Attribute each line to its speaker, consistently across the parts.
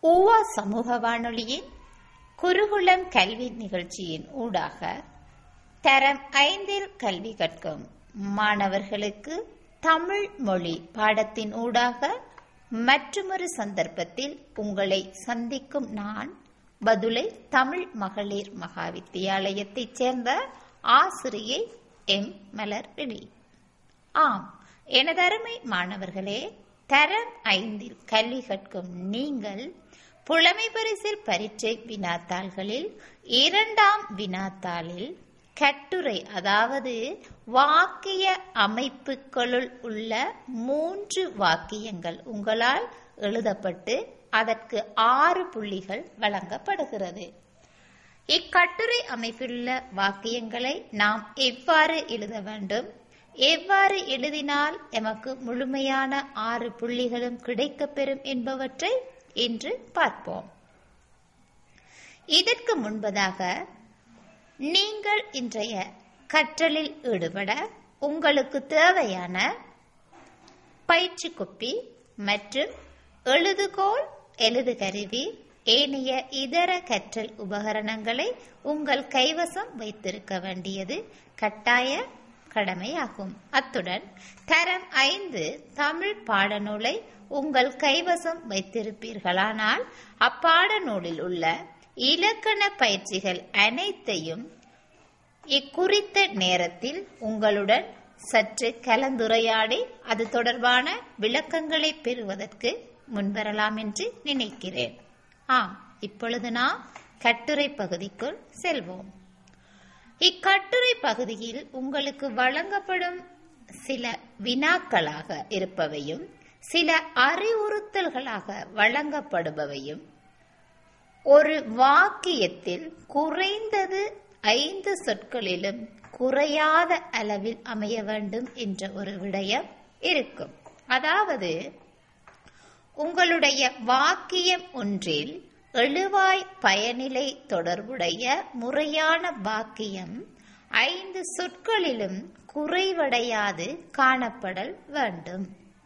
Speaker 1: ஊவா சமூக வானொலியின் குருகுலம் கல்வி நிகழ்ச்சியின் ஊடாக தரம் ஐந்தில் கல்வி கற்கும் மாணவர்களுக்கு தமிழ் மொழி பாடத்தின் ஊடாக மற்றொரு சந்தர்ப்பத்தில் உங்களை சந்திக்கும் நான் பதுளை தமிழ் மகளிர் மகா வித்தியாலயத்தைச் சேர்ந்த ஆசிரியை எம் மலர்விழி ஆம் எனதருமை மாணவர்களே தரம் ஐந்தில் கல்வி கற்கும் நீங்கள் புலமை பரிசில் பரீட்சை வினாத்தாள்களில் இரண்டாம் வினாத்தாளில் கட்டுரை அதாவது வாக்கிய அமைப்புகளுள் உள்ள மூன்று வாக்கியங்கள் உங்களால் எழுதப்பட்டு அதற்கு ஆறு புள்ளிகள் வழங்கப்படுகிறது இக்கட்டுரை அமைப்பிலுள்ள வாக்கியங்களை நாம் எவ்வாறு எழுத வேண்டும் எவ்வாறு எழுதினால் எமக்கு முழுமையான ஆறு புள்ளிகளும் கிடைக்கப்பெறும் என்பவற்றை இன்று பார்ப்போம் இதற்கு முன்பதாக நீங்கள் இன்றைய கற்றலில் ஈடுபட உங்களுக்கு தேவையான பயிற்சி கொப்பி மற்றும் எழுதுகோள் எழுதுகருவி ஏனைய இதர கற்றல் உபகரணங்களை உங்கள் கைவசம் வைத்திருக்க வேண்டியது கட்டாய கடமையாகும் அத்துடன் தரம் ஐந்து தமிழ் பாடநூலை உங்கள் கைவசம் வைத்திருப்பீர்களானால் அப்பாடநூலில் உள்ள இலக்கண பயிற்சிகள் அனைத்தையும் இக்குறித்த நேரத்தில் உங்களுடன் சற்று கலந்துரையாடி அது தொடர்பான விளக்கங்களை பெறுவதற்கு முன்வரலாம் என்று நினைக்கிறேன் ஆம் இப்பொழுது நாம் கட்டுரை பகுதிக்குள் செல்வோம் இக்கட்டுரை பகுதியில் உங்களுக்கு வழங்கப்படும் சில வினாக்களாக இருப்பவையும் சில அறிவுறுத்தல்களாக வழங்கப்படுபவையும் ஒரு வாக்கியத்தில் குறைந்தது ஐந்து சொற்களிலும் குறையாத அளவில் அமைய வேண்டும் என்ற ஒரு விடயம் இருக்கும் அதாவது உங்களுடைய வாக்கியம் ஒன்றில் எழுவாய் பயனிலை தொடர்புடைய முறையான வாக்கியம் ஐந்து சொற்களிலும் குறைவடையாது காணப்படல் வேண்டும்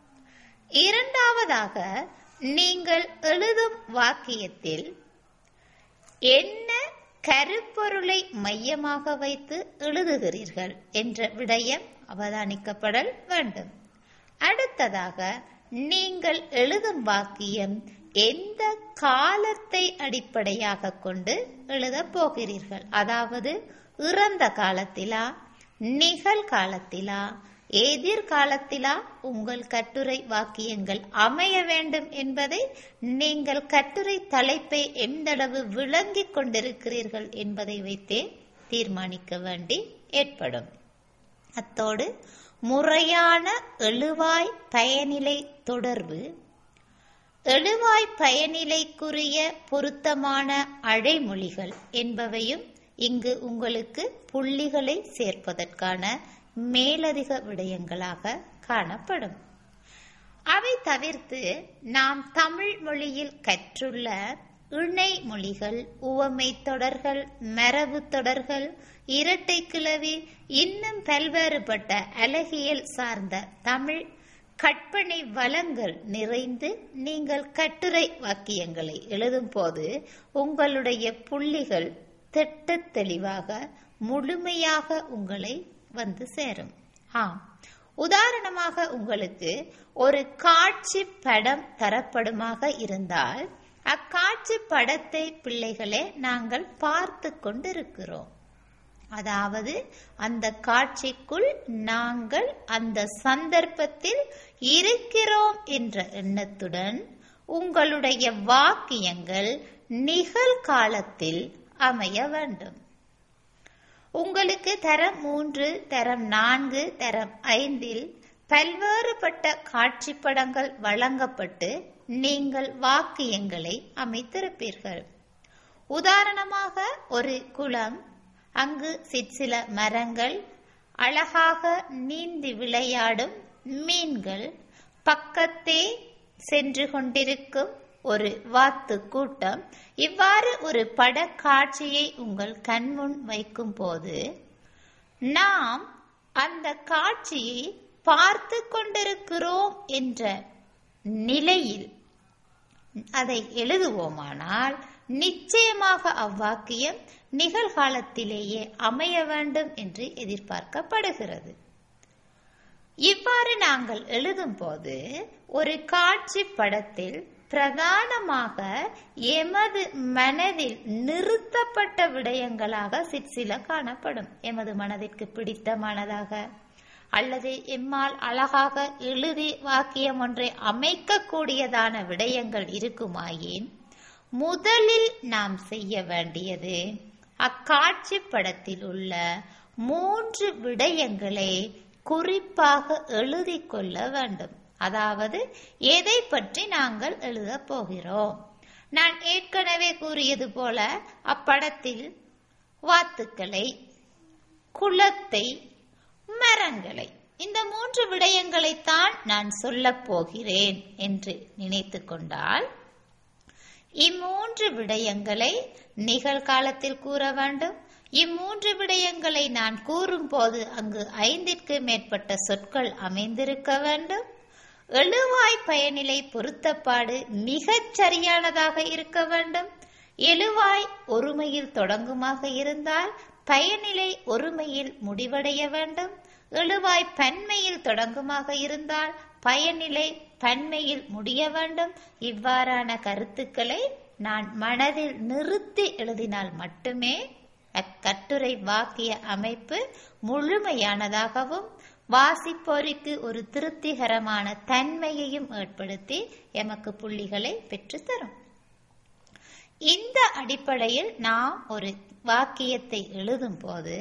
Speaker 1: இரண்டாவதாக நீங்கள் எழுதும் வாக்கியத்தில் என்ன கருப்பொருளை மையமாக வைத்து எழுதுகிறீர்கள் என்ற விடயம் அவதானிக்கப்படல் வேண்டும் அடுத்ததாக நீங்கள் எழுதும் வாக்கியம் எந்த காலத்தை அடிப்படையாக கொண்டு எழுதப் போகிறீர்கள் அதாவது இறந்த காலத்திலா நிகழ்காலத்திலா எதிர்காலத்திலா உங்கள் கட்டுரை வாக்கியங்கள் அமைய வேண்டும் என்பதை நீங்கள் கட்டுரை தலைப்பை எந்தளவு விளங்கிக் கொண்டிருக்கிறீர்கள் என்பதை வைத்தே தீர்மானிக்க வேண்டி ஏற்படும் அத்தோடு முறையான எழுவாய் பயனிலை தொடர்பு எழுவாய் பயனிலைக்குரிய பொருத்தமான அழைமொழிகள் என்பவையும் இங்கு உங்களுக்கு புள்ளிகளை சேர்ப்பதற்கான மேலதிக விடயங்களாக காணப்படும் அவை தவிர்த்து நாம் தமிழ் மொழியில் கற்றுள்ள இணை மொழிகள் உவமை தொடர்கள் மரபு தொடர்கள் இரட்டை கிளவி இன்னும் பல்வேறுபட்ட அழகியல் சார்ந்த தமிழ் கற்பனை வளங்கள் நிறைந்து நீங்கள் கட்டுரை வாக்கியங்களை எழுதும் போது உங்களுடைய புள்ளிகள் திட்ட தெளிவாக முழுமையாக உங்களை வந்து சேரும் ஆம் உதாரணமாக உங்களுக்கு ஒரு காட்சி படம் தரப்படுமாக இருந்தால் அக்காட்சி படத்தை பிள்ளைகளே நாங்கள் பார்த்து கொண்டிருக்கிறோம் அதாவது அந்த காட்சிக்குள் நாங்கள் அந்த சந்தர்ப்பத்தில் இருக்கிறோம் என்ற எண்ணத்துடன் உங்களுடைய வாக்கியங்கள் நிகழ்காலத்தில் அமைய வேண்டும் உங்களுக்கு தரம் மூன்று தரம் நான்கு தரம் ஐந்தில் பல்வேறுபட்ட காட்சி படங்கள் வழங்கப்பட்டு நீங்கள் வாக்கியங்களை அமைத்திருப்பீர்கள் உதாரணமாக ஒரு குளம் அங்கு சிற்சில மரங்கள் அழகாக நீந்தி விளையாடும் மீன்கள் பக்கத்தே சென்று கொண்டிருக்கும் ஒரு வாத்து கூட்டம் இவ்வாறு ஒரு படக்காட்சியை உங்கள் கண்முன் வைக்கும் போது நாம் அந்த காட்சியை பார்த்து கொண்டிருக்கிறோம் என்ற நிலையில் அதை எழுதுவோமானால் நிச்சயமாக அவ்வாக்கியம் நிகழ்காலத்திலேயே அமைய வேண்டும் என்று எதிர்பார்க்கப்படுகிறது இவ்வாறு நாங்கள் எழுதும் போது ஒரு காட்சி படத்தில் பிரதானமாக எமது மனதில் நிறுத்தப்பட்ட விடயங்களாக சிற்சில காணப்படும் எமது மனதிற்கு பிடித்தமானதாக அல்லது எம்மால் அழகாக எழுதி வாக்கியம் ஒன்றை அமைக்கக்கூடியதான விடயங்கள் இருக்குமாயின் முதலில் நாம் செய்ய வேண்டியது அக்காட்சி படத்தில் உள்ள மூன்று விடயங்களை குறிப்பாக எழுதி கொள்ள வேண்டும் அதாவது எதை பற்றி நாங்கள் எழுத போகிறோம் நான் ஏற்கனவே கூறியது போல அப்படத்தில் வாத்துக்களை குளத்தை மரங்களை இந்த மூன்று விடயங்களைத்தான் நான் சொல்லப் போகிறேன் என்று நினைத்து கொண்டால் இம்மூன்று விடயங்களை நிகழ்காலத்தில் கூற வேண்டும் இம்மூன்று விடயங்களை நான் கூறும்போது அங்கு ஐந்திற்கு மேற்பட்ட சொற்கள் அமைந்திருக்க வேண்டும் எழுவாய் பயனிலை பொருத்தப்பாடு மிகச் சரியானதாக இருக்க வேண்டும் எழுவாய் ஒருமையில் தொடங்குமாக இருந்தால் பயனிலை ஒருமையில் முடிவடைய வேண்டும் எழுவாய் பன்மையில் தொடங்குமாக இருந்தால் பயனிலை பன்மையில் முடிய வேண்டும் இவ்வாறான கருத்துக்களை நான் மனதில் நிறுத்தி எழுதினால் மட்டுமே அக்கட்டுரை வாக்கிய அமைப்பு முழுமையானதாகவும் வாசிப்போருக்கு ஒரு திருப்திகரமான தன்மையையும் ஏற்படுத்தி எமக்கு புள்ளிகளை பெற்றுத்தரும் இந்த அடிப்படையில் நாம் ஒரு வாக்கியத்தை எழுதும் போது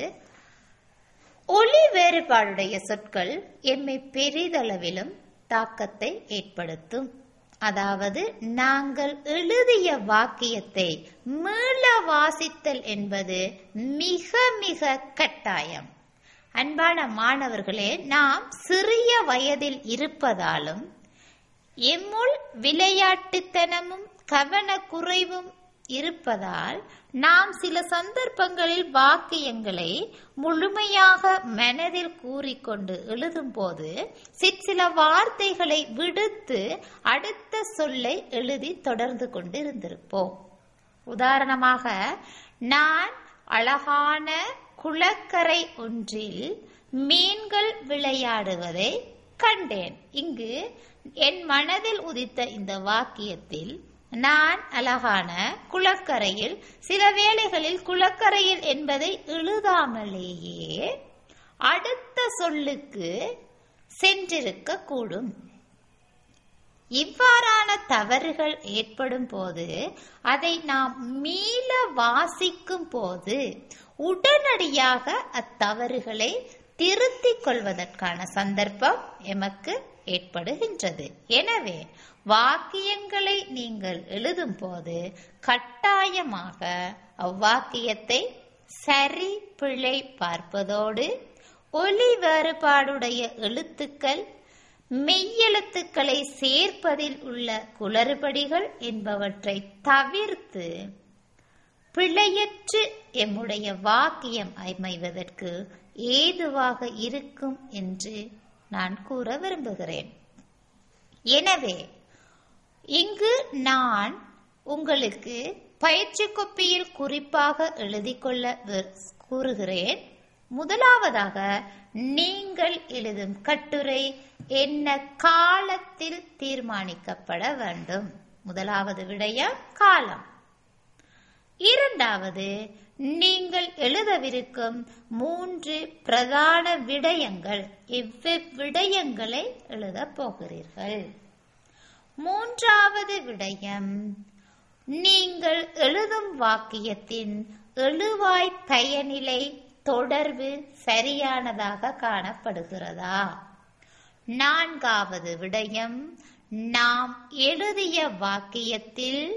Speaker 1: ஒளி வேறுபாடுடைய சொற்கள் எம்மை பெரிதளவிலும் தாக்கத்தை ஏற்படுத்தும் அதாவது நாங்கள் எழுதிய வாக்கியத்தை மீள வாசித்தல் என்பது மிக மிக கட்டாயம் அன்பான மாணவர்களே நாம் சிறிய வயதில் இருப்பதாலும் எம்முள் விளையாட்டுத்தனமும் கவனக்குறைவும் இருப்பதால் நாம் சில சந்தர்ப்பங்களில் வாக்கியங்களை முழுமையாக மனதில் கூறிக்கொண்டு எழுதும்போது சிற்சில வார்த்தைகளை விடுத்து அடுத்த சொல்லை எழுதி தொடர்ந்து கொண்டு இருந்திருப்போம் உதாரணமாக நான் அழகான குளக்கரை ஒன்றில் மீன்கள் விளையாடுவதை கண்டேன் இங்கு என் மனதில் உதித்த இந்த வாக்கியத்தில் நான் அழகான குளக்கரையில் சில வேளைகளில் குளக்கரையில் என்பதை எழுதாமலேயே அடுத்த சொல்லுக்கு சென்றிருக்க கூடும் இவ்வாறான தவறுகள் ஏற்படும் போது அதை நாம் மீள வாசிக்கும் போது உடனடியாக அத்தவறுகளை திருத்திக் கொள்வதற்கான சந்தர்ப்பம் எமக்கு ஏற்படுகின்றது எனவே வாக்கியங்களை நீங்கள் எழுதும் போது கட்டாயமாக அவ்வாக்கியத்தை சரி பிழை பார்ப்பதோடு ஒலி வேறுபாடுடைய எழுத்துக்கள் மெய்யெழுத்துக்களை சேர்ப்பதில் உள்ள குளறுபடிகள் என்பவற்றை தவிர்த்து பிழையற்று எம்முடைய வாக்கியம் அமைவதற்கு ஏதுவாக இருக்கும் என்று நான் கூற விரும்புகிறேன் எனவே இங்கு நான் உங்களுக்கு பயிற்சி கொப்பியில் குறிப்பாக எழுதிக் கொள்ள கூறுகிறேன் முதலாவதாக நீங்கள் எழுதும் கட்டுரை என்ன காலத்தில் தீர்மானிக்கப்பட வேண்டும் முதலாவது விடயம் காலம் இரண்டாவது நீங்கள் எழுதவிருக்கும் மூன்று பிரதான விடயங்கள் இவ்விடயங்களை எழுதப் போகிறீர்கள் மூன்றாவது விடயம் நீங்கள் எழுதும் வாக்கியத்தின் எழுவாய் பயனிலை தொடர்பு சரியானதாக காணப்படுகிறதா நான்காவது விடயம் நாம் எழுதிய வாக்கியத்தில்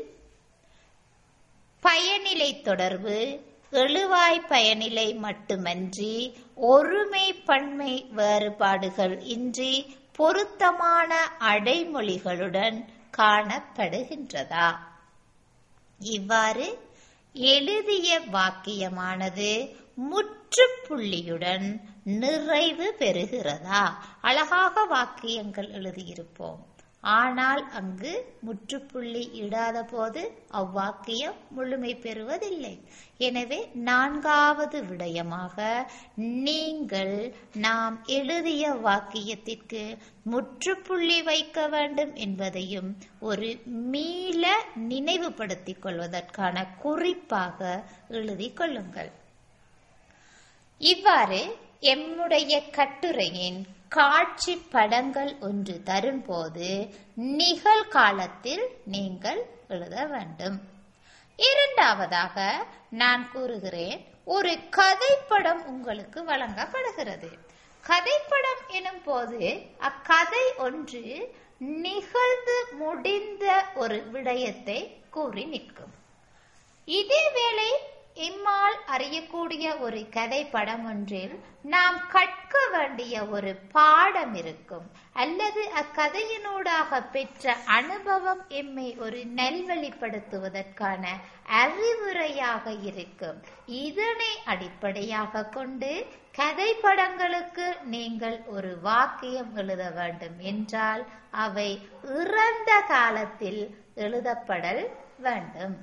Speaker 1: பயனிலை தொடர்பு எழுவாய் பயனிலை மட்டுமன்றி ஒருமை பன்மை வேறுபாடுகள் இன்றி பொருத்தமான அடைமொழிகளுடன் காணப்படுகின்றதா இவ்வாறு எழுதிய வாக்கியமானது முற்றுப்புள்ளியுடன் நிறைவு பெறுகிறதா அழகாக வாக்கியங்கள் எழுதியிருப்போம் ஆனால் அங்கு முற்றுப்புள்ளி இடாத போது அவ்வாக்கியம் முழுமை பெறுவதில்லை எனவே நான்காவது விடயமாக நீங்கள் நாம் எழுதிய வாக்கியத்திற்கு முற்றுப்புள்ளி வைக்க வேண்டும் என்பதையும் ஒரு மீள நினைவுபடுத்திக் கொள்வதற்கான குறிப்பாக எழுதிக் கொள்ளுங்கள் இவ்வாறு எம்முடைய கட்டுரையின் காட்சி படங்கள் ஒன்று தரும்போது நிகழ்காலத்தில் நீங்கள் எழுத வேண்டும் இரண்டாவதாக நான் கூறுகிறேன் ஒரு கதைப்படம் உங்களுக்கு வழங்கப்படுகிறது கதைப்படம் எனும் போது அக்கதை ஒன்று நிகழ்ந்து முடிந்த ஒரு விடயத்தை கூறி நிற்கும் இதேவேளை இம்மால் அறியக்கூடிய ஒரு கதை படம் ஒன்றில் நாம் கற்க வேண்டிய ஒரு பாடம் இருக்கும் அல்லது அக்கதையினூடாக பெற்ற அனுபவம் எம்மை ஒரு நல்வழிப்படுத்துவதற்கான அறிவுரையாக இருக்கும் இதனை அடிப்படையாக கொண்டு கதை படங்களுக்கு நீங்கள் ஒரு வாக்கியம் எழுத வேண்டும் என்றால் அவை இறந்த காலத்தில் எழுதப்படல் வேண்டும்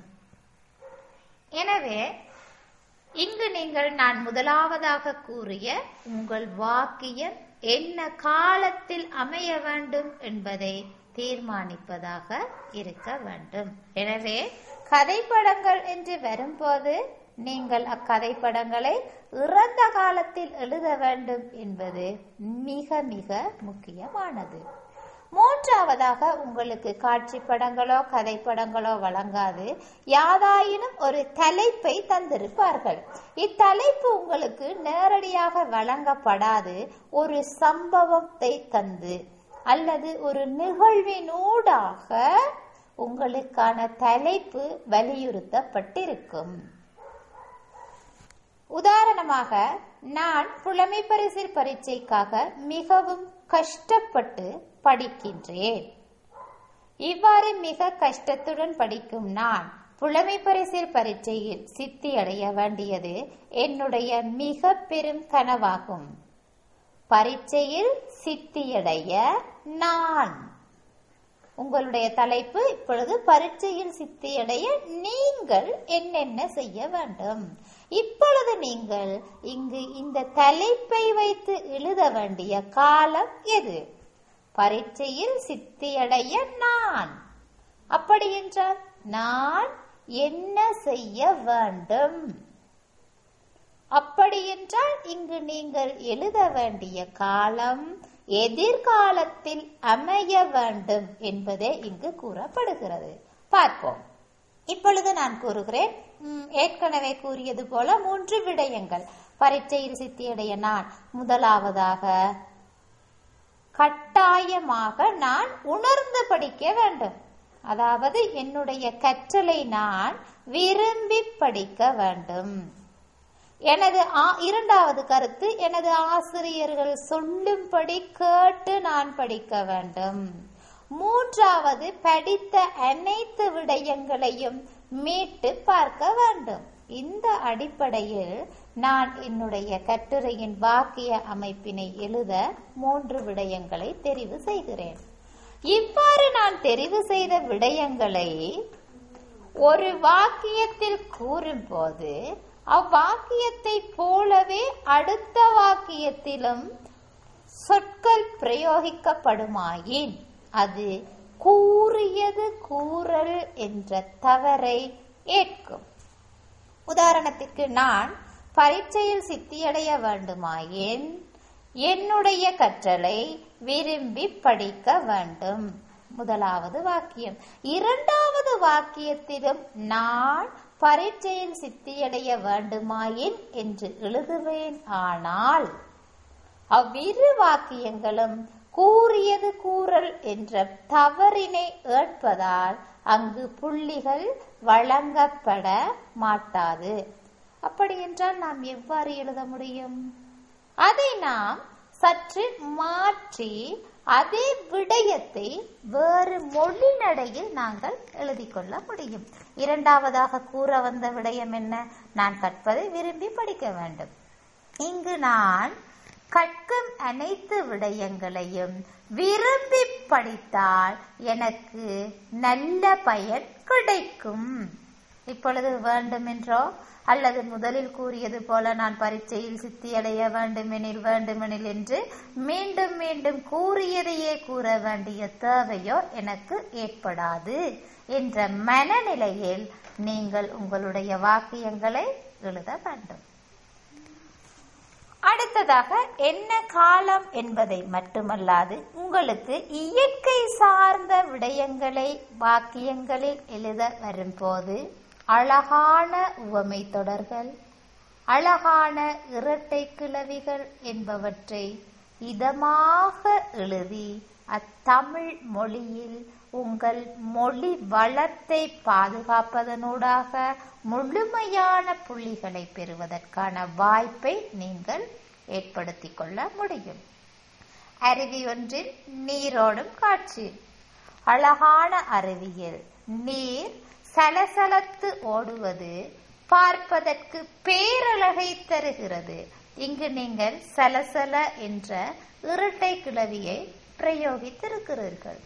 Speaker 1: எனவே இங்கு நீங்கள் நான் முதலாவதாக கூறிய உங்கள் வாக்கியம் என்ன காலத்தில் அமைய வேண்டும் என்பதை தீர்மானிப்பதாக இருக்க வேண்டும் எனவே கதைப்படங்கள் என்று வரும்போது நீங்கள் அக்கதை படங்களை இறந்த காலத்தில் எழுத வேண்டும் என்பது மிக மிக முக்கியமானது மூன்றாவதாக உங்களுக்கு காட்சி படங்களோ கதை படங்களோ வழங்காது யாதாயினும் ஒரு தலைப்பை தந்திருப்பார்கள் இத்தலைப்பு உங்களுக்கு நேரடியாக வழங்கப்படாது ஒரு சம்பவத்தை தந்து அல்லது ஒரு நிகழ்வினூடாக உங்களுக்கான தலைப்பு வலியுறுத்தப்பட்டிருக்கும் உதாரணமாக நான் புலமை பரிசில் பரீட்சைக்காக மிகவும் கஷ்டப்பட்டு படிக்கின்றேன் இவ்வாறு மிக கஷ்டத்துடன் படிக்கும் நான் புலமை பரிசில் பரீட்சையில் சித்தி அடைய வேண்டியது என்னுடைய மிக பெரும் கனவாகும் பரீட்சையில் சித்தியடைய நான் உங்களுடைய தலைப்பு இப்பொழுது பரீட்சையில் சித்தியடைய நீங்கள் என்னென்ன செய்ய வேண்டும் இப்பொழுது நீங்கள் இங்கு இந்த தலைப்பை வைத்து எழுத வேண்டிய காலம் எது பரீட்சையில் சித்தியடைய நான் அப்படி என்றால் நான் என்ன செய்ய வேண்டும் அப்படி என்றால் இங்கு நீங்கள் எழுத வேண்டிய காலம் எதிர்காலத்தில் அமைய வேண்டும் என்பதே இங்கு கூறப்படுகிறது பார்ப்போம் இப்பொழுது நான் கூறுகிறேன் ம், ஏற்கனவே கூறியது போல மூன்று விடயங்கள் பரீட்சையில் சித்தியடைய நான் முதலாவதாக கட்டாயமாக நான் உணர்ந்து படிக்க வேண்டும் அதாவது என்னுடைய கற்றலை நான் விரும்பி படிக்க வேண்டும் எனது ஆ- இரண்டாவது கருத்து எனது ஆசிரியர்கள் சொல்லும்படி கேட்டு நான் படிக்க வேண்டும் மூன்றாவது படித்த அனைத்து விடயங்களையும் மீட்டு பார்க்க வேண்டும் இந்த அடிப்படையில் நான் என்னுடைய கட்டுரையின் வாக்கிய அமைப்பினை எழுத மூன்று விடயங்களை தெரிவு செய்கிறேன் இவ்வாறு நான் தெரிவு செய்த விடயங்களை ஒரு வாக்கியத்தில் கூறும்போது அவ்வாக்கியத்தை போலவே அடுத்த வாக்கியத்திலும் சொற்கள் பிரயோகிக்கப்படுமாயின் அது கூறியது கூறல் என்ற தவறை ஏற்கும் உதாரணத்திற்கு நான் பரீட்சையில் சித்தியடைய வேண்டுமாயின் என்னுடைய கற்றலை விரும்பி படிக்க வேண்டும் முதலாவது வாக்கியம் இரண்டாவது வாக்கியத்திலும் நான் பரீட்சையில் சித்தியடைய வேண்டுமாயின் என்று எழுதுவேன் ஆனால் அவ்விரு வாக்கியங்களும் கூறியது கூறல் என்ற தவறினை ஏற்பதால் அங்கு புள்ளிகள் வழங்கப்பட மாட்டாது அப்படி என்றால் நாம் எவ்வாறு எழுத முடியும் அதை நாம் சற்று மாற்றி அதே விடயத்தை வேறு மொழி நடையில் நாங்கள் எழுதிக் கொள்ள முடியும் இரண்டாவதாக கூற வந்த விடயம் என்ன நான் கற்பதை விரும்பி படிக்க வேண்டும் இங்கு நான் கற்கும் அனைத்து விடயங்களையும் விரும்பி படித்தால் எனக்கு நல்ல பயன் கிடைக்கும் இப்பொழுது வேண்டுமென்றோ அல்லது முதலில் கூறியது போல நான் பரீட்சையில் சித்தியடைய வேண்டுமெனில் வேண்டுமெனில் என்று மீண்டும் மீண்டும் கூறியதையே கூற வேண்டிய தேவையோ எனக்கு ஏற்படாது என்ற மனநிலையில் நீங்கள் உங்களுடைய வாக்கியங்களை எழுத வேண்டும் அடுத்ததாக என்ன காலம் என்பதை மட்டுமல்லாது உங்களுக்கு இயற்கை சார்ந்த விடயங்களை வாக்கியங்களில் எழுத வரும்போது அழகான உவமை தொடர்கள் அழகான இரட்டை கிளவிகள் என்பவற்றை இதமாக எழுதி அத்தமிழ் மொழியில் உங்கள் மொழி வளத்தை பாதுகாப்பதனூடாக முழுமையான புள்ளிகளை பெறுவதற்கான வாய்ப்பை நீங்கள் ஏற்படுத்திக் கொள்ள முடியும் அருவி ஒன்றில் நீரோடும் காட்சி அழகான அருவியில் நீர் சலசலத்து ஓடுவது பார்ப்பதற்கு பேரழகை தருகிறது இங்கு நீங்கள் சலசல என்ற இரட்டை கிளவியை பிரயோகித்திருக்கிறீர்கள்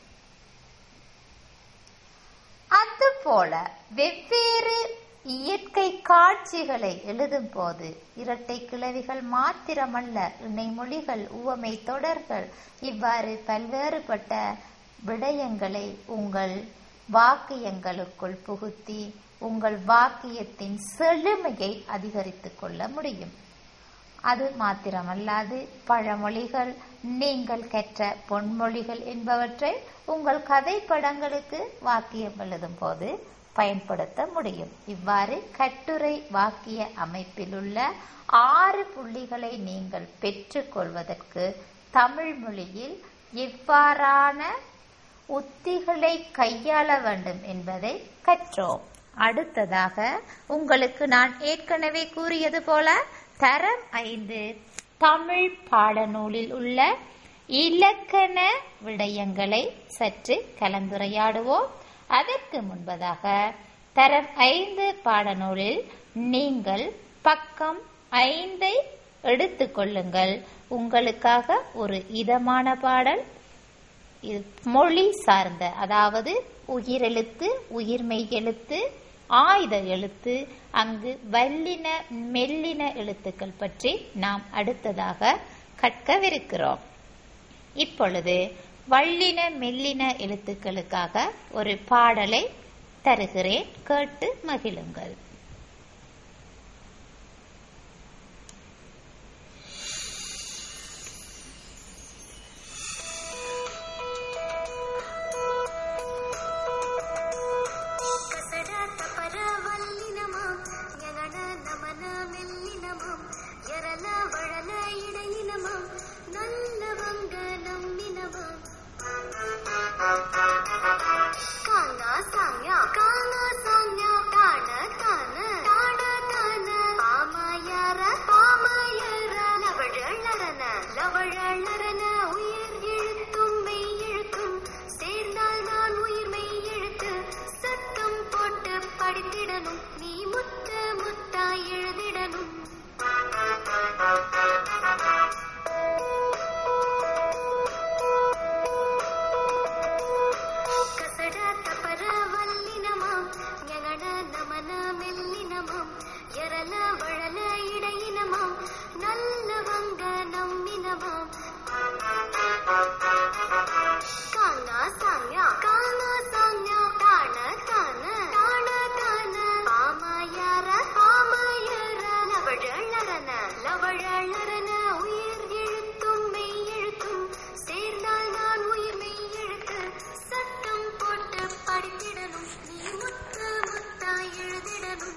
Speaker 1: அதுபோல வெவ்வேறு இயற்கை காட்சிகளை எழுதும் போது இரட்டை கிளவிகள் மாத்திரமல்ல இணைமொழிகள் உவமை தொடர்கள் இவ்வாறு பல்வேறுபட்ட விடயங்களை உங்கள் வாக்கியங்களுக்குள் புகுத்தி உங்கள் வாக்கியத்தின் செழுமையை அதிகரித்துக் கொள்ள முடியும் அது மாத்திரமல்லாது பழமொழிகள் நீங்கள் கற்ற பொன்மொழிகள் என்பவற்றை உங்கள் கதை படங்களுக்கு வாக்கியம் எழுதும் போது பயன்படுத்த முடியும் இவ்வாறு கட்டுரை வாக்கிய அமைப்பில் உள்ள ஆறு புள்ளிகளை நீங்கள் பெற்றுக்கொள்வதற்கு தமிழ் மொழியில் எவ்வாறான உத்திகளை கையாள வேண்டும் என்பதை கற்றோம் அடுத்ததாக உங்களுக்கு நான் ஏற்கனவே கூறியது போல தரம் ஐந்து தமிழ் பாடநூலில் உள்ள இலக்கண விடயங்களை சற்று கலந்துரையாடுவோம் அதற்கு முன்பதாக தரம் ஐந்து பாடநூலில் நீங்கள் பக்கம் ஐந்தை எடுத்துக்கொள்ளுங்கள் உங்களுக்காக ஒரு இதமான பாடல் இது மொழி சார்ந்த அதாவது உயிரெழுத்து உயிர்மெய் எழுத்து ஆயுத எழுத்து அங்கு வல்லின மெல்லின எழுத்துக்கள் பற்றி நாம் அடுத்ததாக கற்கவிருக்கிறோம் இப்பொழுது வல்லின மெல்லின எழுத்துக்களுக்காக ஒரு பாடலை தருகிறேன் கேட்டு மகிழுங்கள்
Speaker 2: ಕಸಡ ತಪರ ವಲ್ಲಿನಮಾಂ ಯಗಣ ನಮನ ಮೆಲ್ಲಿನಮಾಂ ಎರಲ ವಳಲ ಇಡೆಯಿನಮಾಂ ನಲ್ಲವಂಗ ನಮ್ಮಿನಮಾಂ ಕಾಂಗ ಸಾಂಗ್ಯ ಕಾಂಗ ಸಾಂಗ್ಯ ತಾಣ ತಾನ ತಾಣ ತಾನ பாமாயார பாமாயார லவழலரன லவழலரன உயிர் எழுத்தும் மெய் எழுத்தும் சேர்ந்தால் நான் உயிர் மெய் எழுத்து சத்தம் போட்டு படித்திடணும் நீ முத்த முத்தா எழுதிடணும் ಕಸಡ ತಪರ ವಲ್ಲಿನಮಾಂ ಯಗಣ ನಮನ ಮೆಲ್ಲಿನಮಾಂ ಎರಲ ವಳಲ ಇಡೆಯಿನಮಾಂ ನಲ್ಲವಂಗ ನಮ್ಮಿನಮಾಂ ಕಾಂಗ ಸಾಂಗ್ಯ ಕಾಂಗ ಸಾಂಗ್ಯ ತಾಣ ತಾನ ತಾಣ ತಾನ பாமாயார பாமாயார லவழலரன லவழலரன உயிர் எழுத்தும் மெய் எழுத்தும் சேர்ந்தால் நான் உயிர் மெய் எழுத்து சத்தம் போட்டு படித்திடணும் நீ முத்து முத்தா எழுதிடணும்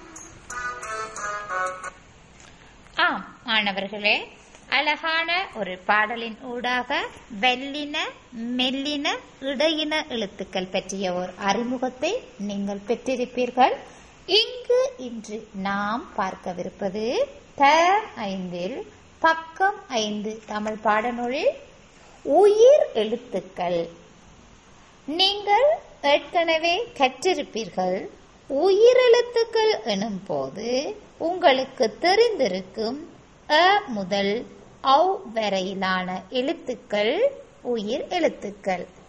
Speaker 1: ஆம் மாணவர்களே அழகான ஒரு பாடலின் ஊடாக வெல்லின மெல்லின இடையின எழுத்துக்கள் பற்றிய ஒரு அறிமுகத்தை நீங்கள் பெற்றிருப்பீர்கள் இங்கு இன்று நாம் பார்க்கவிருப்பது த ஐந்தில் பக்கம் ஐந்து தமிழ் பாடநூலில் உயிர் எழுத்துக்கள் நீங்கள் ஏற்கனவே கற்றிருப்பீர்கள் உயிரெழுத்துக்கள் எனும் போது உங்களுக்கு தெரிந்திருக்கும் அ முதல் ஔ வரையிலான எழுத்துக்கள் உயிர் எழுத்துக்கள்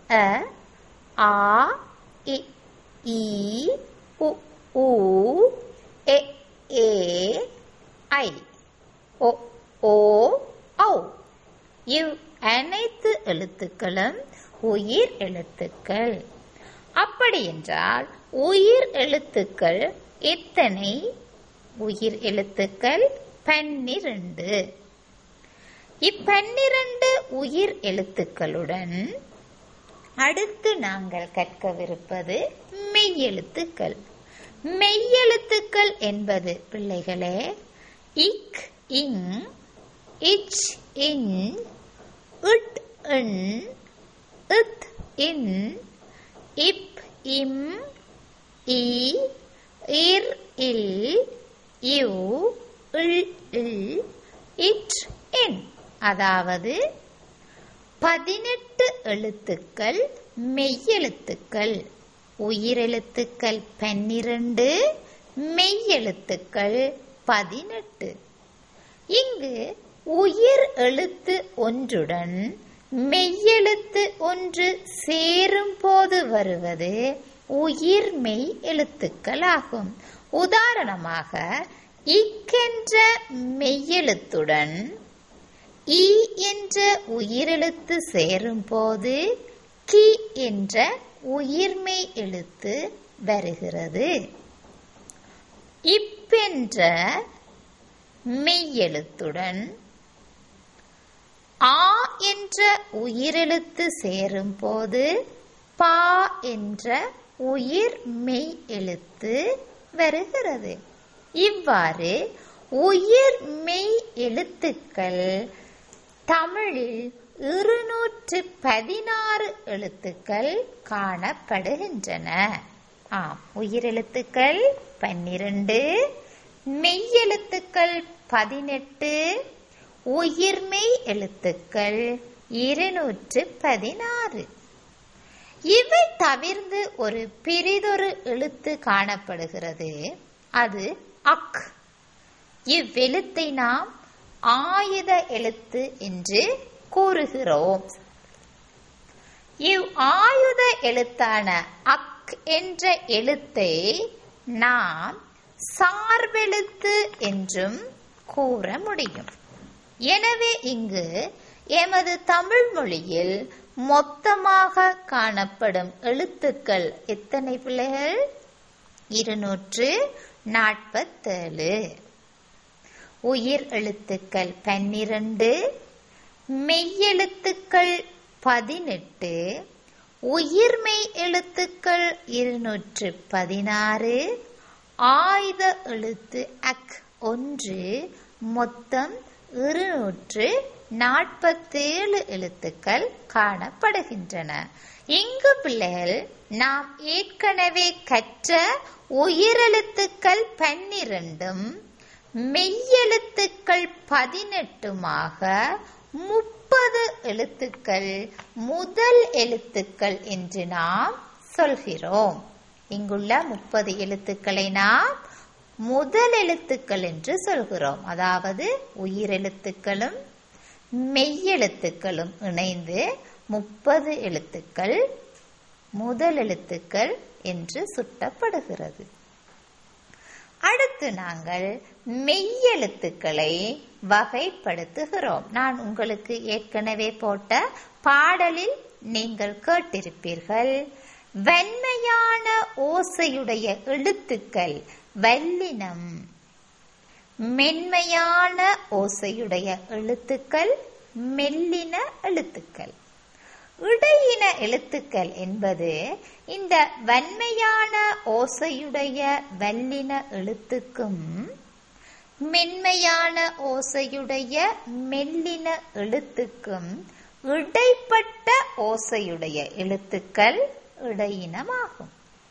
Speaker 1: அ ஆ இ ஈ உ ஊ எ ஏ ஐ ஒ ஓ ஔ இவ் அனைத்து எழுத்துக்களும் உயிர் எழுத்துக்கள் அப்படி என்றால் உயிர் எழுத்துக்கள் எத்தனை உயிர் எழுத்துக்கள் பன்னிரண்டு இப்பன்னிரண்டு உயிர் எழுத்துக்களுடன் அடுத்து நாங்கள் கற்கவிருப்பது மெய்யெழுத்துக்கள் மெய்யெழுத்துக்கள் என்பது பிள்ளைகளே இக் இங் இச் இன் இட் இன் இத் இன் இப் இம் இ இர் இல் U will will it in அதாவது பதினெட்டு எழுத்துக்கள் மெய்யெழுத்துக்கள் உயிரெழுத்துக்கள் பன்னிரண்டு மெய்யெழுத்துக்கள் பதினெட்டு இங்கு உயிர் எழுத்து ஒன்றுடன் மெய்யெழுத்து ஒன்று சேரும் போது வருவது உயிர் மெய் எழுத்துக்களாகும் உதாரணமாக இக்கென்ற மெய்யெழுத்துடன் ஈ என்ற உயிரெழுத்து சேரும் போது கி என்ற உயிர்மெய் எழுத்து வருகிறது இப்பென்ற மெய்யெழுத்துடன் ஆ என்ற உயிரெழுத்து சேரும் போது பா என்ற உயிர் மெய் எழுத்து வருகிறது இவ்வாறு உயிர் மெய் எழுத்துக்கள் தமிழில் இருநூற்று பதினாறு எழுத்துக்கள் காணப்படுகின்றன ஆம் உயிரெழுத்துக்கள் பன்னிரண்டு மெய்யெழுத்துக்கள் பதினெட்டு உயிர்மெய் எழுத்துக்கள் இருநூற்று பதினாறு இவை தவிர்ந்து ஒரு பெரிதொரு எழுத்து காணப்படுகிறது அது அக் இவ்வெழுத்தை நாம் ஆயுத எழுத்து என்று கூறுகிறோம் இவ் ஆயுத எழுத்தான அக் என்ற எழுத்தை நாம் சார்பெழுத்து என்றும் கூற முடியும் எனவே இங்கு எமது தமிழ் மொழியில் மொத்தமாக காணப்படும் எழுத்துக்கள் எத்தனை பிள்ளைகள் இருநூற்று நாற்பத்தேழு உயிர் எழுத்துக்கள் பன்னிரண்டு மெய்யெழுத்துக்கள் பதினெட்டு உயிர்மெய் எழுத்துக்கள் இருநூற்று பதினாறு ஆயுத எழுத்து அக் ஒன்று மொத்தம் இருநூற்று நாற்பத்தேழு எழுத்துக்கள் காணப்படுகின்றன இங்கு பிள்ளைகள் நாம் ஏற்கனவே கற்ற உயிரெழுத்துக்கள் பன்னிரண்டும் மெய்யெழுத்துக்கள் பதினெட்டுமாக முப்பது எழுத்துக்கள் முதல் எழுத்துக்கள் என்று நாம் சொல்கிறோம் இங்குள்ள முப்பது எழுத்துக்களை நாம் முதல் எழுத்துக்கள் என்று சொல்கிறோம் அதாவது உயிரெழுத்துக்களும் மெய்யெழுத்துக்களும் இணைந்து முப்பது எழுத்துக்கள் முதல் எழுத்துக்கள் என்று சுட்டப்படுகிறது அடுத்து நாங்கள் மெய்யெழுத்துக்களை வகைப்படுத்துகிறோம் நான் உங்களுக்கு ஏற்கனவே போட்ட பாடலில் நீங்கள் கேட்டிருப்பீர்கள் வெண்மையான ஓசையுடைய எழுத்துக்கள் வல்லினம் மென்மையான ஓசையுடைய எழுத்துக்கள் மெல்லின எழுத்துக்கள் இடையின எழுத்துக்கள் என்பது இந்த வன்மையான ஓசையுடைய வல்லின எழுத்துக்கும் மென்மையான ஓசையுடைய மெல்லின எழுத்துக்கும் இடைப்பட்ட ஓசையுடைய எழுத்துக்கள் இடையினமாகும்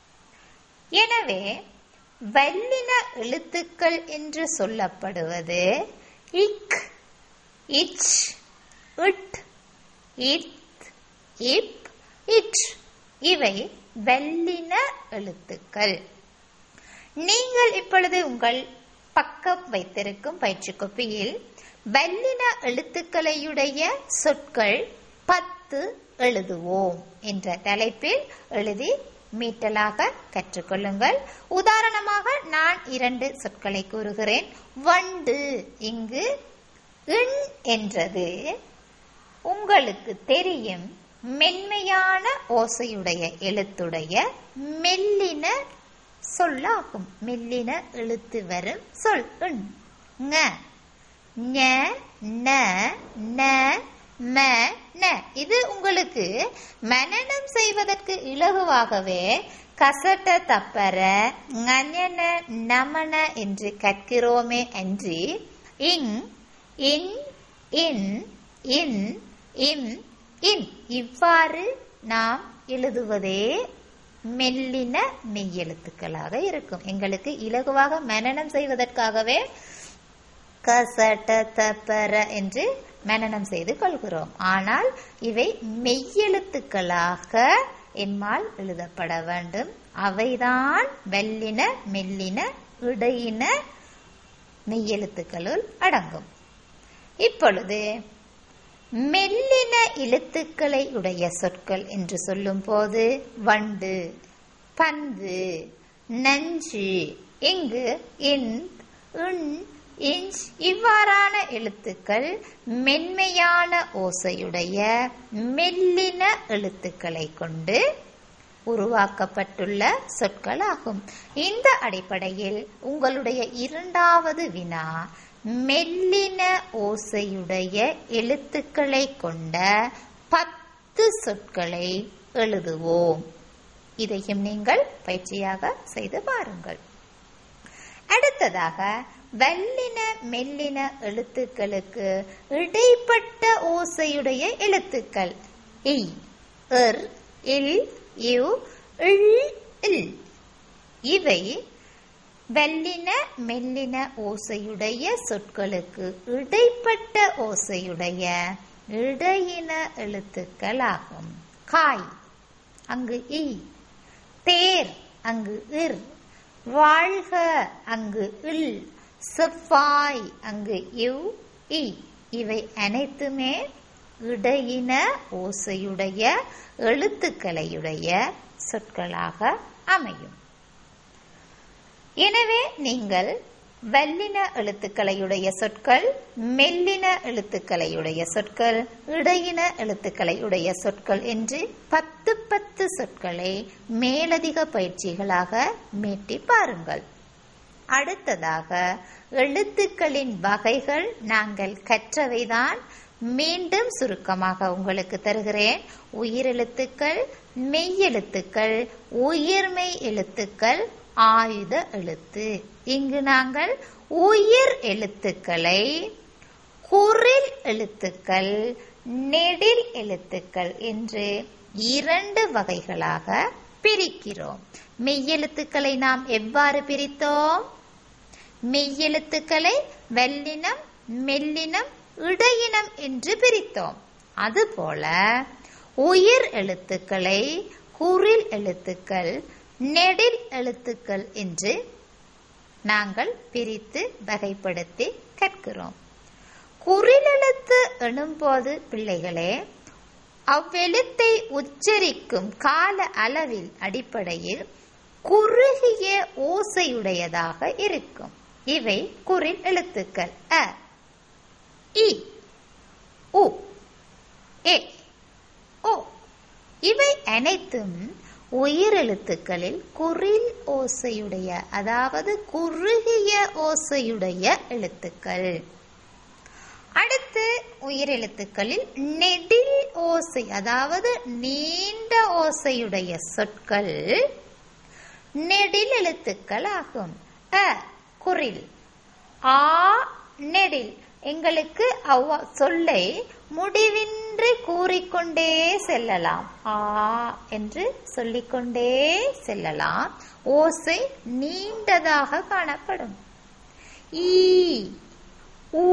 Speaker 1: எனவே வல்லின எழுத்துக்கள் என்று சொல்லப்படுவது இக் இச் இட் இத் இப் இட் இவை வல்லின எழுத்துக்கள் நீங்கள் இப்பொழுது உங்கள் பக்கம் வைத்திருக்கும் பயிற்சி கோப்பியில் வல்லின எழுத்துக்களையுடைய சொற்கள் பத்து பத்து எழுதுவோம் என்ற தலைப்பில் எழுதி மீட்டலாக கற்றுக்கொள்ளுங்கள் உதாரணமாக நான் இரண்டு சொற்களை கூறுகிறேன் வண்டு இங்கு இன் என்றது உங்களுக்கு தெரியும் மென்மையான ஓசையுடைய எழுத்துடைய மெல்லின சொல்லாகும் மெல்லின எழுத்து வரும் சொல் இன் ங ஞ ந ந ம ந இது உங்களுக்கு மனனம் செய்வதற்கு இலகுவாகவே கசட்ட தப்பர ஞன நமன என்று கற்கிறோமே அன்றி இங் இன் இன் இன் இம் இன் இவ்வாறு நாம் எழுதுவதே மெல்லின மெய்யெழுத்துக்களாக இருக்கும் எங்களுக்கு இலகுவாக மனனம் செய்வதற்காகவே கசட தப்பர என்று மனனம் செய்து கொள்கிறோம் ஆனால் இவை மெய்யெழுத்துக்களாக எம்மால் எழுதப்பட வேண்டும் அவைதான் வெல்லின மெல்லின இடையின மெய்யெழுத்துக்களுள் அடங்கும் இப்பொழுது மெல்லின எழுத்துக்களை உடைய சொற்கள் என்று சொல்லும் போது வண்டு பந்து நஞ்சு இங்கு இன் உன் இன்ச் இவ்வாறான எழுத்துக்கள் மென்மையான ஓசையுடைய மெல்லின எழுத்துக்களை கொண்டு உருவாக்கப்பட்டுள்ள சொற்களாகும் இந்த அடிப்படையில் உங்களுடைய இரண்டாவது வினா மெல்லின ஓசையுடைய எழுத்துக்களை கொண்ட பத்து சொற்களை எழுதுவோம் இதையும் நீங்கள் பயிற்சியாக செய்து பாருங்கள் அடுத்ததாக வல்லின மெல்லின எழுத்துக்களுக்கு இடைப்பட்ட ஓசையுடைய எழுத்துக்கள் இ இர் இல் யு இல் இல் இவை வல்லின மெல்லின ஓசையுடைய சொற்களுக்கு இடைப்பட்ட ஓசையுடைய இடையின எழுத்துக்கள் காய் அங்கு இ தேர் அங்கு இர் வாழ்க அங்கு இல் செவ்வாய் அங்கு யு இ இவை அனைத்துமே இடையின ஓசையுடைய எழுத்துக்களையுடைய சொற்களாக அமையும் எனவே நீங்கள் வல்லின எழுத்துக்களையுடைய சொற்கள் மெல்லின எழுத்துக்களையுடைய சொற்கள் இடையின எழுத்துக்களையுடைய சொற்கள் என்று பத்து பத்து சொற்களை மேலதிக பயிற்சிகளாக மீட்டி பாருங்கள் அடுத்ததாக எழுத்துக்களின் வகைகள் நாங்கள் கற்றவைதான் மீண்டும் சுருக்கமாக உங்களுக்கு தருகிறேன் உயிரெழுத்துக்கள் மெய்யெழுத்துக்கள் உயிர்மெய் எழுத்துக்கள் ஆயுத எழுத்து இங்கு நாங்கள் உயிர் எழுத்துக்களை குரில் எழுத்துக்கள் நெடில் எழுத்துக்கள் என்று இரண்டு வகைகளாக பிரிக்கிறோம் மெய்யெழுத்துக்களை நாம் எவ்வாறு பிரித்தோம் மெய்யெழுத்துக்களை வெள்ளினம் மெல்லினம் இடையினம் என்று பிரித்தோம் அதுபோல உயிர் எழுத்துக்களை குரில் எழுத்துக்கள் நெடில் எழுத்துக்கள் என்று நாங்கள் பிரித்து வகைப்படுத்தி கற்கிறோம் குறிலெழுத்து எனும்போது பிள்ளைகளே அவ்வெழுத்தை உச்சரிக்கும் கால அளவில் அடிப்படையில் குறுகிய ஓசையுடையதாக இருக்கும் இவை குறில் எழுத்துக்கள் அ இ உ ஏ ஓ இவை அனைத்தும் உயிரெழுத்துக்களில் குறில் ஓசையுடைய அதாவது குறுகிய ஓசையுடைய எழுத்துக்கள் அடுத்து உயிரெழுத்துக்களில் நெடில் ஓசை அதாவது நீண்ட ஓசையுடைய சொற்கள் நெடில் எழுத்துக்கள் ஆகும் அ குரில் ஆ நெடில் எங்களுக்கு அவ்வ சொல்லை முடிவின்றி கூறிக்கொண்டே செல்லலாம் ஆ என்று சொல்லிக்கொண்டே செல்லலாம் ஓசை நீண்டதாக காணப்படும் ஈ ஊ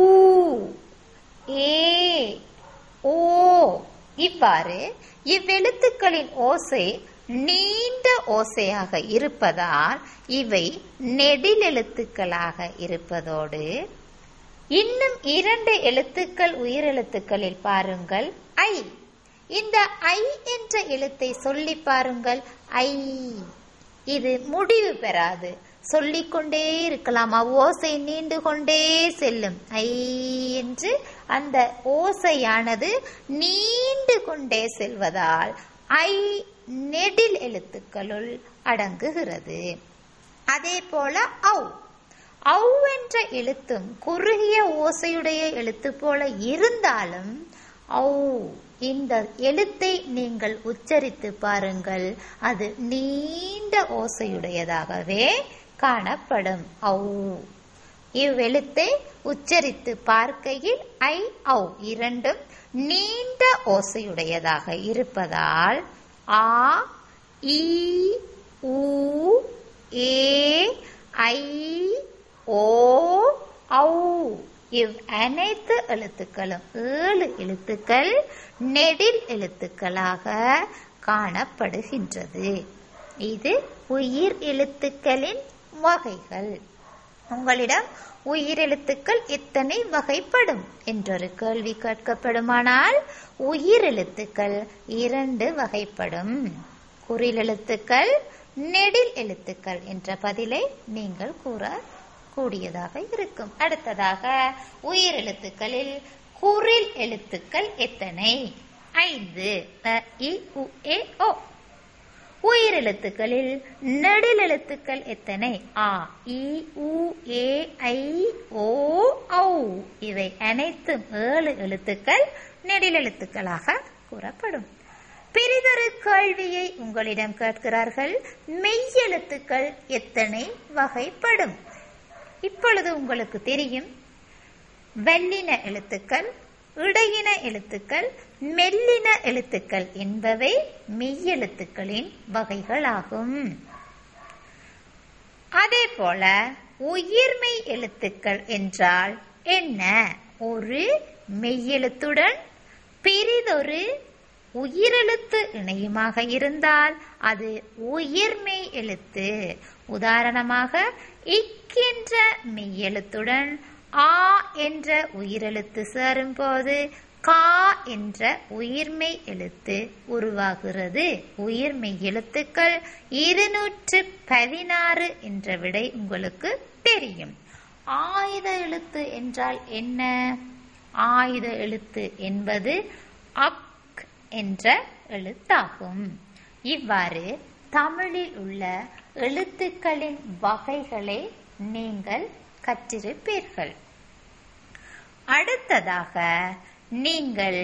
Speaker 1: ஏ ஓ இவ்வாறு இவ்வெழுத்துக்களின் ஓசை நீண்ட ஓசையாக இருப்பதால் இவை நெடில் எழுத்துக்களாக இருப்பதோடு இன்னும் இரண்டு எழுத்துக்கள் உயிரெழுத்துக்களில் பாருங்கள் ஐ இந்த ஐ என்ற எழுத்தை சொல்லி பாருங்கள் ஐ இது முடிவு பெறாது சொல்லிக்கொண்டே இருக்கலாம் அவ்வோசை நீண்டு கொண்டே செல்லும் ஐ என்று அந்த ஓசையானது நீண்டு கொண்டே செல்வதால் ஐ நெடில் எழுத்துக்களுள் அடங்குகிறது அதே போல ஔ ஔ என்ற எழுத்தும் குறுகிய ஓசையுடைய எழுத்து போல இருந்தாலும் ஔ இந்த எழுத்தை நீங்கள் உச்சரித்து பாருங்கள் அது நீண்ட ஓசையுடையதாகவே காணப்படும் ஔ இவ்வெழுத்தை உச்சரித்து பார்க்கையில் ஐ ஔ இரண்டும் நீண்ட ஓசையுடையதாக இருப்பதால் ஆ இ உ ஏ ஐ ஓ ஔ இவ் அனைத்து எழுத்துக்களும் ஏழு எழுத்துக்கள் நெடில் எழுத்துக்களாக காணப்படுகின்றது இது உயிர் எழுத்துக்களின் வகைகள் உங்களிடம் உயிர் எழுத்துக்கள் எத்தனை வகைப்படும் என்றொரு கேள்வி கேட்கப்படுமானால் உயிர் எழுத்துக்கள் இரண்டு வகைப்படும் குறில் எழுத்துக்கள் நெடில் எழுத்துக்கள் என்ற பதிலை நீங்கள் கூற கூடியதாக இருக்கும் அடுத்ததாக உயிர் எழுத்துக்களில் குறில் எழுத்துக்கள் எத்தனை ஐந்து அ, இ, உ, ஏ, ஓ உயிர் எழுத்துக்களில் நெடில் எழுத்துக்கள் எத்தனை ஆ இ உ ஏ ஐ ஓ ஔ இவை அனைத்தும் ஏழு எழுத்துக்கள் நெடில் எழுத்துக்களாக கூறப்படும் பிரிதொரு கேள்வியை உங்களிடம் கேட்கிறார்கள் மெய்யெழுத்துக்கள் எத்தனை வகைப்படும் இப்பொழுது உங்களுக்கு தெரியும் வல்லின எழுத்துக்கள் இடையின எழுத்துக்கள் மெல்லின எழுத்துக்கள் என்பவை மெய்யெழுத்துக்களின் வகைகளாகும் அதே போல உயிர்மெய் எழுத்துக்கள் என்றால் என்ன ஒரு மெய்யெழுத்துடன் பிரிதொரு உயிரெழுத்து இணையுமாக இருந்தால் அது உயிர்மெய் எழுத்து உதாரணமாக இக் என்ற மெய்யெழுத்துடன் ஆ என்ற உயிரெழுத்து சேரும்போது கா என்ற உயிர்மெய் எழுத்து உருவாகிறது உயிர்மெய் எழுத்துக்கள் இருநூற்று பதினாறு என்ற விடை உங்களுக்கு தெரியும் ஆயுத எழுத்து என்றால் என்ன ஆயுத எழுத்து என்பது அக் என்ற எழுத்தாகும் இவ்வாறு தமிழில் உள்ள எழுத்துக்களின் வகைகளை நீங்கள் கற்றிருப்பீர்கள் அடுத்ததாக நீங்கள்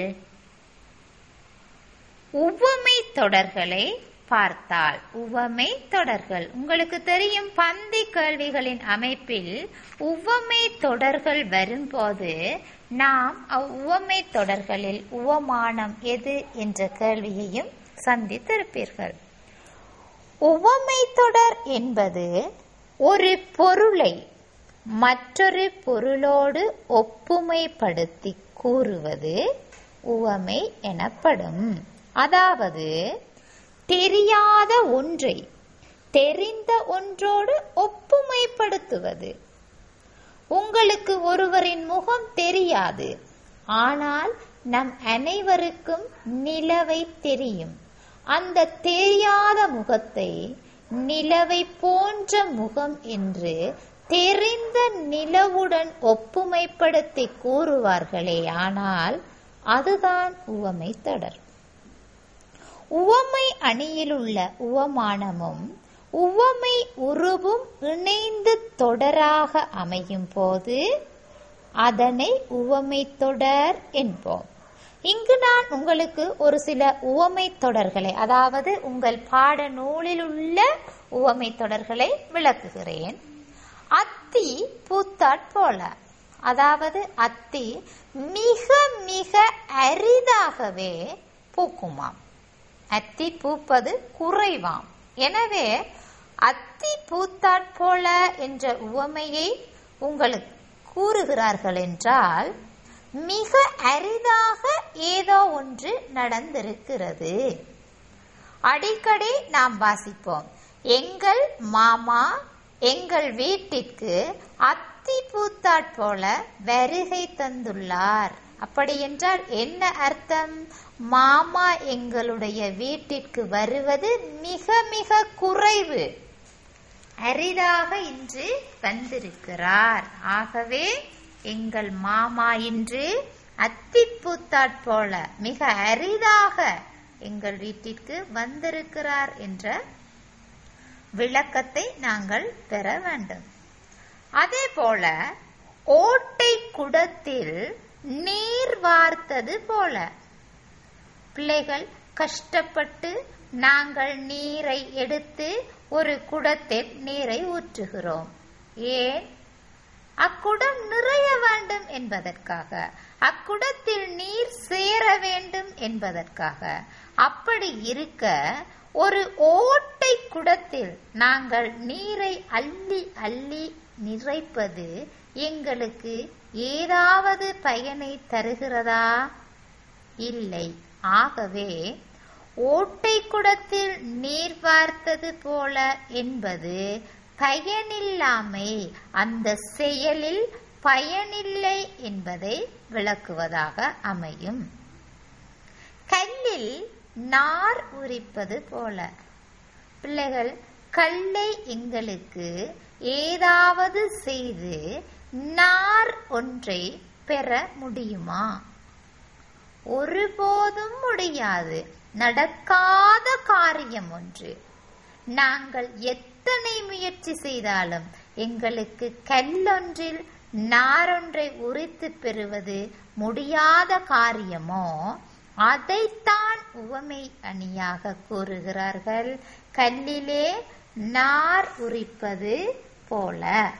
Speaker 1: உவமை தொடர்களை பார்த்தால் உவமை தொடர்கள் உங்களுக்கு தெரியும் பந்தி கேள்விகளின் அமைப்பில் உவமை தொடர்கள் வரும்போது நாம் அவ்வுவமை தொடர்களில் உவமானம் எது என்ற கேள்வியையும் சந்தித்திருப்பீர்கள் உவமை தொடர் என்பது ஒரு பொருளை மற்றொரு பொருளோடு ஒப்புமைப்படுத்தி கூறுவது உவமை எனப்படும் அதாவது தெரியாத ஒன்றை தெரிந்த ஒன்றோடு ஒப்புமைப்படுத்துவது உங்களுக்கு ஒருவரின் முகம் தெரியாது ஆனால் நம் அனைவருக்கும் நிலவை தெரியும் அந்த தெரியாத முகத்தை நிலவை போன்ற முகம் என்று தெரிந்த நிலவுடன் ஒப்புமைப்படுத்தி கூறுவார்களே ஆனால் அதுதான் உவமை தொடர் உவமை அணியிலுள்ள உவமானமும் உவமை உருவும் இணைந்து தொடராக அமையும் போது அதனை உவமை தொடர் என்போம் இங்கு நான் உங்களுக்கு ஒரு சில உவமை தொடர்களை அதாவது உங்கள் பாட நூலில் உள்ள உவமை தொடர்களை விளக்குகிறேன் அத்தி பூத்தாற் போல அதாவது அத்தி மிக மிக அரிதாகவே பூக்குமாம் அத்தி பூப்பது குறைவாம் எனவே அத்தி பூத்தாற் போல என்ற உவமையை உங்களுக்கு கூறுகிறார்கள் என்றால் மிக அரிதாக ஏதோ ஒன்று நடந்திருக்கிறது அடிக்கடி நாம் வாசிப்போம் எங்கள் மாமா எங்கள் வீட்டிற்கு அத்தி பூத்தாற் போல வருகை தந்துள்ளார் அப்படி என்றால் என்ன அர்த்தம் மாமா எங்களுடைய வீட்டிற்கு வருவது மிக மிக குறைவு அரிதாக இன்று வந்திருக்கிறார் ஆகவே எங்கள் மாமா இன்று அத்திப்பூத்தாற் போல மிக அரிதாக எங்கள் வீட்டிற்கு வந்திருக்கிறார் என்ற விளக்கத்தை நாங்கள் பெற வேண்டும் அதே போல ஓட்டை குடத்தில் நீர் வார்த்தது போல பிள்ளைகள் கஷ்டப்பட்டு நாங்கள் நீரை எடுத்து ஒரு குடத்தில் நீரை ஊற்றுகிறோம் ஏன் அக்குடம் நிறைய வேண்டும் என்பதற்காக அக்குடத்தில் நீர் சேர வேண்டும் என்பதற்காக அப்படி இருக்க ஒரு ஓட்டை குடத்தில் நாங்கள் நீரை அள்ளி அள்ளி நிறைப்பது எங்களுக்கு ஏதாவது பயனை தருகிறதா இல்லை ஆகவே ஓட்டை குடத்தில் நீர் வார்த்தது போல என்பது பயனில்லாமை அந்த செயலில் பயனில்லை என்பதை விளக்குவதாக அமையும் கல்லில் நார் உரிப்பது போல பிள்ளைகள் கல்லை எங்களுக்கு ஏதாவது செய்து நார் ஒன்றை பெற முடியுமா ஒருபோதும் முடியாது நடக்காத காரியம் ஒன்று நாங்கள் எத்தனை முயற்சி செய்தாலும் எங்களுக்கு கல்லொன்றில் நாரொன்றை உரித்து பெறுவது முடியாத காரியமோ அதைத்தான் உவமை அணியாக கூறுகிறார்கள் கல்லிலே நார் உரிப்பது போல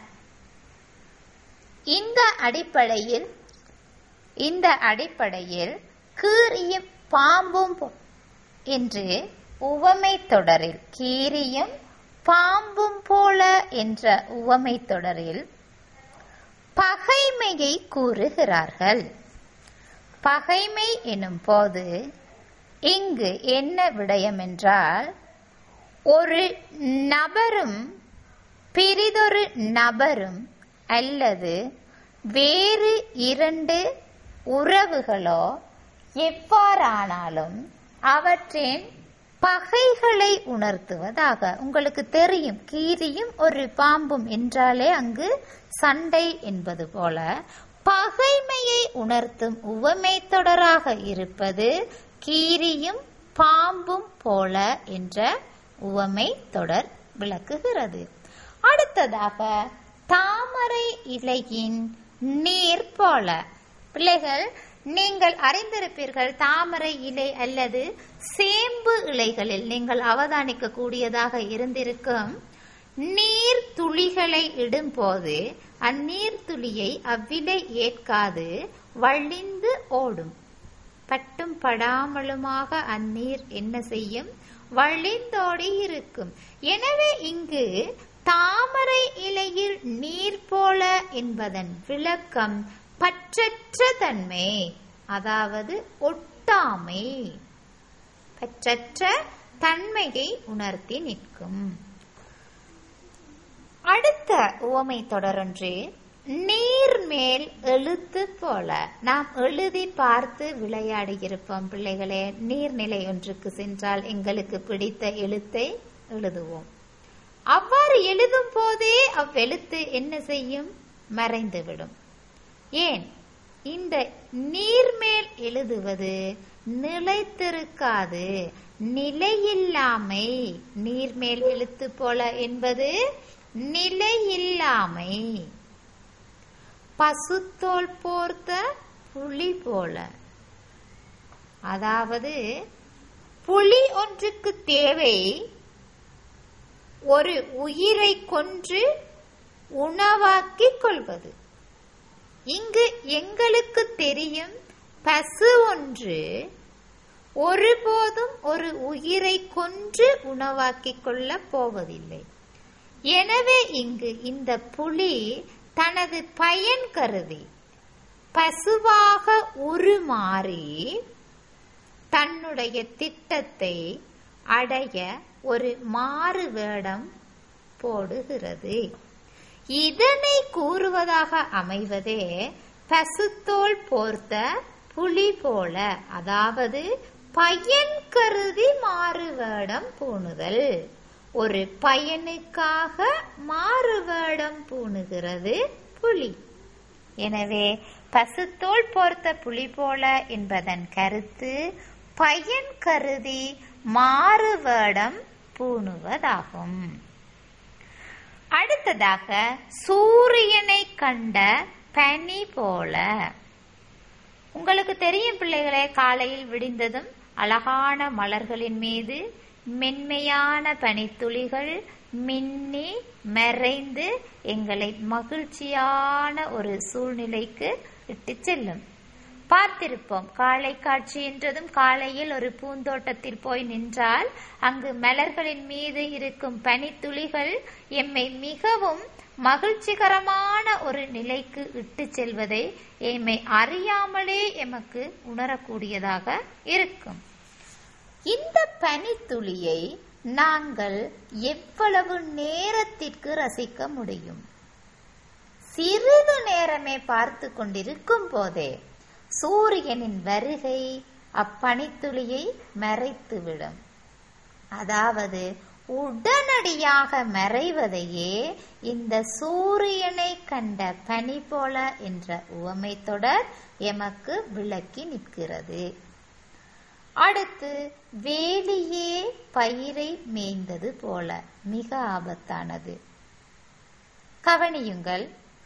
Speaker 1: இந்த அடிப்படையில் இந்த அடிப்படையில் கீரியும் பாம்பும் போ- என்று உவமை தொடரில் கீரியும் பாம்பும் போல என்ற உவமை தொடரில் பகைமையை கூறுகிறார்கள் பகைமை எனும் போது இங்கு என்ன விடயம் என்றால் ஒரு நபரும் பிரிதொரு நபரும் அல்லது வேறு இரண்டு உறவுகளோ எவ்வாறானாலும் அவற்றின் பகைகளை உணர்த்துவதாக உங்களுக்கு தெரியும் கீரியும் ஒரு பாம்பும் என்றாலே அங்கு சண்டை என்பது போல பகைமையை உணர்த்தும் உவமை தொடராக இருப்பது கீரியும் பாம்பும் போல என்ற உவமை தொடர் விளக்குகிறது அடுத்ததாக தாமரை இலையின் நீர் போல பிள்ளைகள் நீங்கள் அறிந்திருப்பீர்கள் தாமரை இலை அல்லது சேம்பு இலைகளில் நீங்கள் அவதானிக்க கூடியதாக இருந்திருக்கும் நீர் துளிகளை இடும்போது அந்நீர் துளியை அவ்விலை ஏற்காது வழிந்து ஓடும் பட்டும் படாமலுமாக அந்நீர் என்ன செய்யும் வழிந்தோடி இருக்கும் எனவே இங்கு தாமரை இலையில் நீர் போல என்பதன் விளக்கம் பற்றற்ற தன்மை அதாவது ஒட்டாமை பற்றற்ற தன்மையை உணர்த்தி நிற்கும் அடுத்த உவமை தொடரொன்று நீர் மேல் எழுத்து போல நாம் எழுதி பார்த்து விளையாடி இருப்போம் பிள்ளைகளே நீர்நிலை ஒன்றுக்கு சென்றால் எங்களுக்கு பிடித்த எழுத்தை எழுதுவோம் அவ்வாறு எழுதும் போதே அவ்வெழுத்து என்ன செய்யும் மறைந்துவிடும் ஏன் இந்த நீர்மேல் எழுதுவது நிலைத்திருக்காது நிலையில்லாமை நீர்மேல் எழுத்து போல என்பது நிலையில்லாமை பசுத்தோல் போர்த்த புலி போல அதாவது புலி ஒன்றுக்கு தேவை ஒரு உயிரை கொன்று உணவாக்கிக் கொள்வது இங்கு எங்களுக்கு தெரியும் பசு ஒன்று ஒருபோதும் ஒரு உயிரை கொன்று உணவாக்கிக் கொள்ளப் போவதில்லை எனவே இங்கு இந்த புலி தனது பயன் கருதி பசுவாக உருமாறி தன்னுடைய திட்டத்தை அடைய ஒரு மாறு வேடம் போடுகிறது இதனை கூறுவதாக அமைவதே பசுத்தோல் போர்த்த புலி போல அதாவது பயன் கருதி மாறுவேடம் பூணுதல் ஒரு பயனுக்காக மாறுவேடம் பூணுகிறது புலி எனவே பசுத்தோல் போர்த்த புலி போல என்பதன் கருத்து பயன் கருதி மாறுவேடம் பூணுவதாகும் அடுத்ததாக சூரியனை கண்ட பனி போல உங்களுக்கு தெரியும் பிள்ளைகளே காலையில் விடிந்ததும் அழகான மலர்களின் மீது மென்மையான பனித்துளிகள் மின்னி மறைந்து எங்களை மகிழ்ச்சியான ஒரு சூழ்நிலைக்கு இட்டு செல்லும் பார்த்திருப்போம் காலை காட்சி என்றதும் காலையில் ஒரு பூந்தோட்டத்தில் போய் நின்றால் அங்கு மலர்களின் மீது இருக்கும் பனித்துளிகள் எம்மை மிகவும் மகிழ்ச்சிகரமான ஒரு நிலைக்கு இட்டு செல்வதை எம்மை அறியாமலே எமக்கு உணரக்கூடியதாக இருக்கும் இந்த பனித்துளியை நாங்கள் எவ்வளவு நேரத்திற்கு ரசிக்க முடியும் சிறிது நேரமே பார்த்து கொண்டிருக்கும் போதே சூரியனின் வருகை அப்பனித்துளியை மறைத்துவிடும் அதாவது உடனடியாக மறைவதையே இந்த சூரியனை கண்ட பனி போல என்ற உவமை தொடர் எமக்கு விளக்கி நிற்கிறது அடுத்து வேலியே பயிரை மேய்ந்தது போல மிக ஆபத்தானது கவனியுங்கள்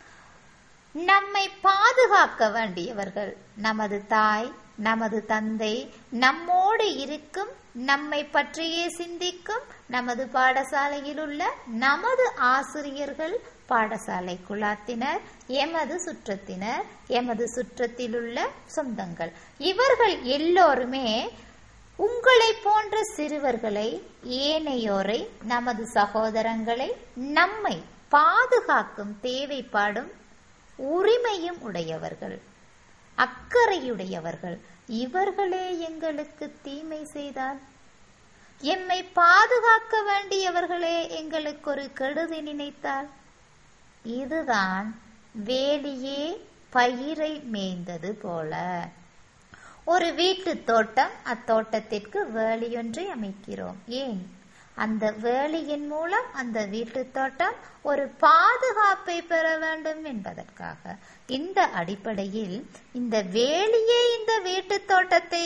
Speaker 1: நம்மை பாதுகாக்க வேண்டியவர்கள் நமது தாய் நமது தந்தை நம்மோடு இருக்கும் நம்மை பற்றியே சிந்திக்கும் நமது பாடசாலையில் உள்ள நமது ஆசிரியர்கள் பாடசாலை குழாத்தினர் எமது சுற்றத்தினர் எமது சுற்றத்தில் உள்ள சொந்தங்கள் இவர்கள் எல்லோருமே உங்களை போன்ற சிறுவர்களை ஏனையோரை நமது சகோதரங்களை நம்மை பாதுகாக்கும் தேவைப்பாடும் உரிமையும் உடையவர்கள் அக்கறையுடையவர்கள் இவர்களே எங்களுக்கு தீமை செய்தால் எம்மை பாதுகாக்க வேண்டியவர்களே எங்களுக்கு ஒரு கெடுதி நினைத்தால் இதுதான் வேலியே பயிரை மேய்ந்தது போல ஒரு வீட்டு தோட்டம் அத்தோட்டத்திற்கு வேலியொன்றை அமைக்கிறோம் ஏன் அந்த வேலியின் மூலம் அந்த வீட்டு தோட்டம் ஒரு பாதுகாப்பை பெற வேண்டும் என்பதற்காக இந்த அடிப்படையில் இந்த வேலியே இந்த வீட்டு தோட்டத்தை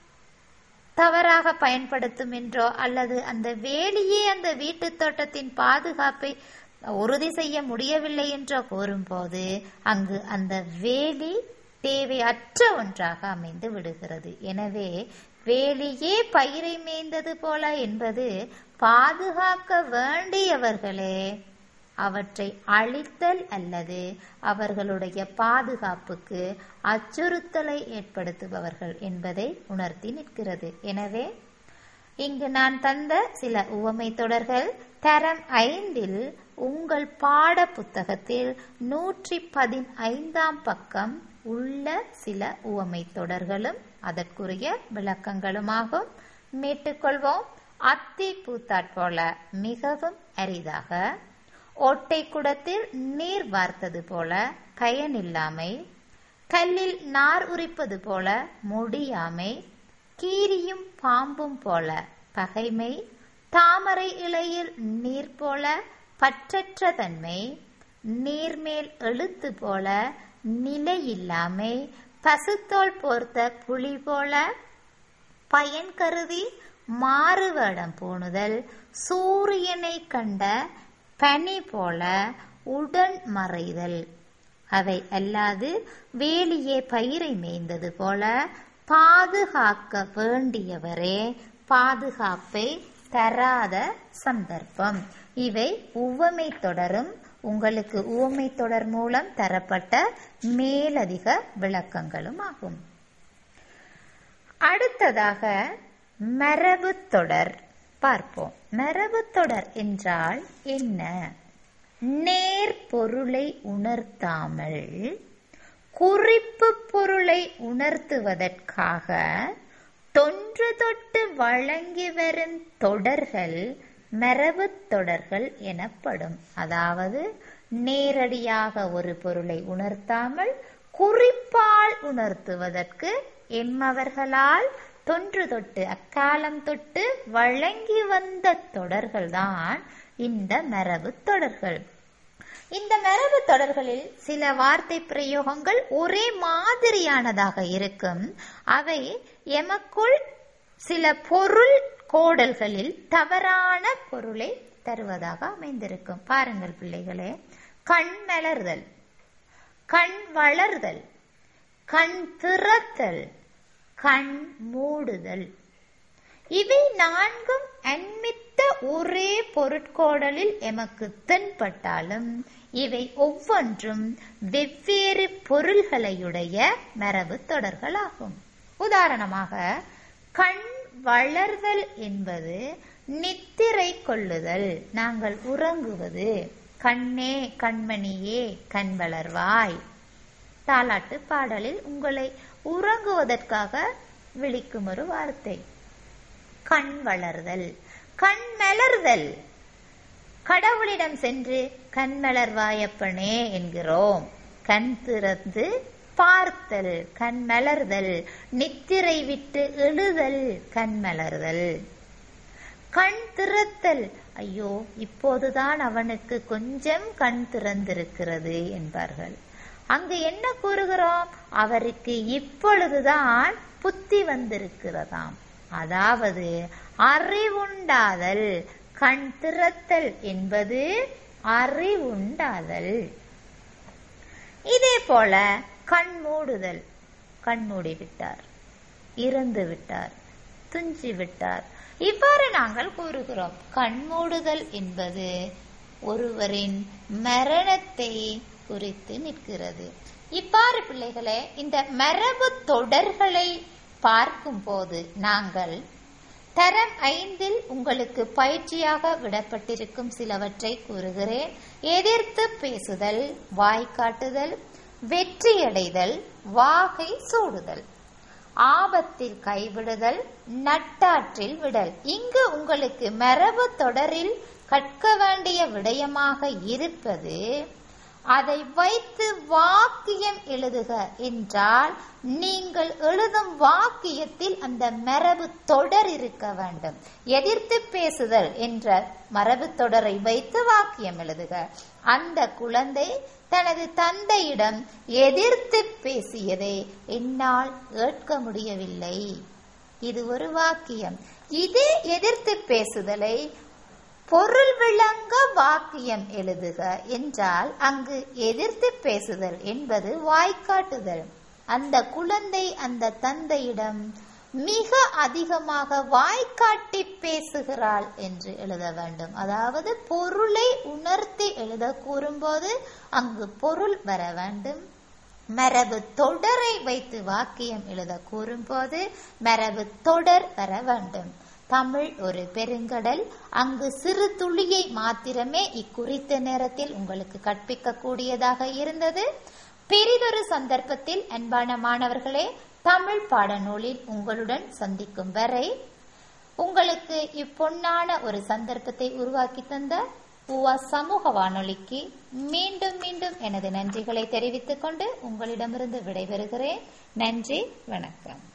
Speaker 1: தவறாக பயன்படுத்தும் என்றோ அல்லது அந்த வேலியே அந்த வீட்டு தோட்டத்தின் பாதுகாப்பை உறுதி செய்ய முடியவில்லை என்றோ கூறும்போது அங்கு அந்த வேலி தேவையற்ற ஒன்றாக அமைந்து விடுகிறது எனவே வேலியே பயிரை மேய்ந்தது போல என்பது பாதுகாக்க வேண்டியவர்களே அவற்றை அழித்தல் அல்லது அவர்களுடைய பாதுகாப்புக்கு அச்சுறுத்தலை ஏற்படுத்துபவர்கள் என்பதை உணர்த்தி நிற்கிறது எனவே இங்கு நான் தந்த சில உவமை தொடர்கள் தரம் ஐந்தில் உங்கள் பாட புத்தகத்தில் நூற்றி பதினைந்தாம் பக்கம் உள்ள சில உவமை தொடர்களும் அதற்குரிய விளக்கங்களுமாகும் மீட்டுக்கொள்வோம் அத்தி பூத்தாற் போல மிகவும் அரிதாக ஓட்டை குடத்தில் நீர் வார்த்தது போல பயனில்லாமை கல்லில் நார் உரிப்பது போல முடியாமை கீரியும் பாம்பும் போல பகைமை தாமரை இலையில் நீர் போல பற்றற்ற தன்மை நீர்மேல் எழுத்து போல நிலையில்லாமை பசுத்தோல் போர்த்த புலி போல பயன் கருதி மாறுவேடம் பூணுதல் சூரியனை கண்ட பனி போல உடன் மறைதல் அவை அல்லாது வேலியே பயிரை மேய்ந்தது போல பாதுகாக்க வேண்டியவரே பாதுகாப்பை தராத சந்தர்ப்பம் இவை உவமை தொடரும் உங்களுக்கு உவமை தொடர் மூலம் தரப்பட்ட மேலதிக விளக்கங்களும் ஆகும் அடுத்ததாக மரபு தொடர் பார்ப்போம் மரபு தொடர் என்றால் என்ன நேர் பொருளை உணர்த்தாமல் குறிப்பு பொருளை உணர்த்துவதற்காக தொன்று தொட்டு வழங்கி வரும் தொடர்கள் மரபு தொடர்கள் எனப்படும் அதாவது நேரடியாக ஒரு பொருளை உணர்த்தாமல் குறிப்பால் உணர்த்துவதற்கு எம்மவர்களால் தொன்று தொட்டு அக்காலம் தொட்டு வழங்கி வந்த தொடர்கள்தான் இந்த மரபு தொடர்கள் இந்த மரபு தொடர்களில் சில வார்த்தை பிரயோகங்கள் ஒரே மாதிரியானதாக இருக்கும் அவை எமக்குள் சில பொருள் கோடல்களில் தவறான பொருளை தருவதாக அமைந்திருக்கும் பாருங்கள் பிள்ளைகளே கண் மலர்தல் கண் வளர்தல் கண் திறத்தல் கண் மூடுதல் இவை நான்கும் அன்மித்த ஒரே பொருட்கோடலில் எமக்கு தென்பட்டாலும் இவை ஒவ்வொன்றும் வெவ்வேறு பொருள்களையுடைய மரபு தொடர்களாகும் உதாரணமாக கண் வளர்தல் என்பது நித்திரை கொள்ளுதல் நாங்கள் உறங்குவது கண்ணே கண்மணியே கண் வளர்வாய் தாலாட்டு பாடலில் உங்களை உறங்குவதற்காக விழிக்கும் ஒரு வார்த்தை கண் வளர்தல் கண் மலர்தல் கடவுளிடம் சென்று கண் மலர்வாயப்பனே என்கிறோம் கண் திறந்து பார்த்தல் கண் மலர்தல் நித்திரை விட்டு எழுதல் கண் மலர்தல் கண் திறத்தல் ஐயோ இப்போதுதான் அவனுக்கு கொஞ்சம் கண் திறந்திருக்கிறது என்பார்கள் அங்கு என்ன கூறுகிறோம் அவருக்கு இப்பொழுதுதான் புத்தி வந்திருக்கிறதாம் அதாவது அறிவுண்டாதல் கண் திறத்தல் என்பது அறிவுண்டாதல் இதே போல கண் மூடுதல் கண் மூடி விட்டார் இறந்து விட்டார் துஞ்சி விட்டார் இவ்வாறு நாங்கள் கூறுகிறோம் கண் மூடுதல் என்பது ஒருவரின் மரணத்தை குறித்து நிற்கிறது இவ்வாறு பிள்ளைகளே இந்த மரபு தொடர்களை பார்க்கும் போது நாங்கள் தரம் ஐந்தில் உங்களுக்கு பயிற்சியாக விடப்பட்டிருக்கும் சிலவற்றை கூறுகிறேன் எதிர்த்து பேசுதல் வாய்க்காட்டுதல் வெற்றியடைதல் வாகை சூடுதல் ஆபத்தில் கைவிடுதல் நட்டாற்றில் விடல் இங்கு உங்களுக்கு மரபு தொடரில் கற்க வேண்டிய விடயமாக இருப்பது அதை வைத்து வாக்கியம் எழுதுக என்றால் நீங்கள் எழுதும் வாக்கியத்தில் அந்த மரபு தொடர் இருக்க வேண்டும் எதிர்த்து பேசுதல் என்ற மரபு தொடரை வைத்து வாக்கியம் எழுதுக அந்த குழந்தை தனது தந்தையிடம் எதிர்த்து பேசியதை என்னால் ஏற்க முடியவில்லை இது ஒரு வாக்கியம் இதே எதிர்த்து பேசுதலை பொருள் விளங்க வாக்கியம் எழுதுக என்றால் அங்கு எதிர்த்து பேசுதல் என்பது வாய்க்காட்டுதல் அந்த குழந்தை அந்த தந்தையிடம் மிக அதிகமாக வாய்க்காட்டி பேசுகிறாள் என்று எழுத வேண்டும் அதாவது பொருளை உணர்த்தி எழுத கூறும்போது அங்கு பொருள் வர வேண்டும் மரபு தொடரை வைத்து வாக்கியம் எழுத கூறும்போது மரபு தொடர் வர வேண்டும் தமிழ் ஒரு பெருங்கடல் அங்கு சிறு துளியை மாத்திரமே இக்குறித்த நேரத்தில் உங்களுக்கு கற்பிக்க கூடியதாக இருந்தது பெரிதொரு சந்தர்ப்பத்தில் அன்பான மாணவர்களே தமிழ் பாடநூலில் உங்களுடன் சந்திக்கும் வரை உங்களுக்கு இப்பொன்னான ஒரு சந்தர்ப்பத்தை உருவாக்கி தந்த உவா சமூக வானொலிக்கு மீண்டும் மீண்டும் எனது நன்றிகளை தெரிவித்துக் கொண்டு உங்களிடமிருந்து விடைபெறுகிறேன் நன்றி வணக்கம்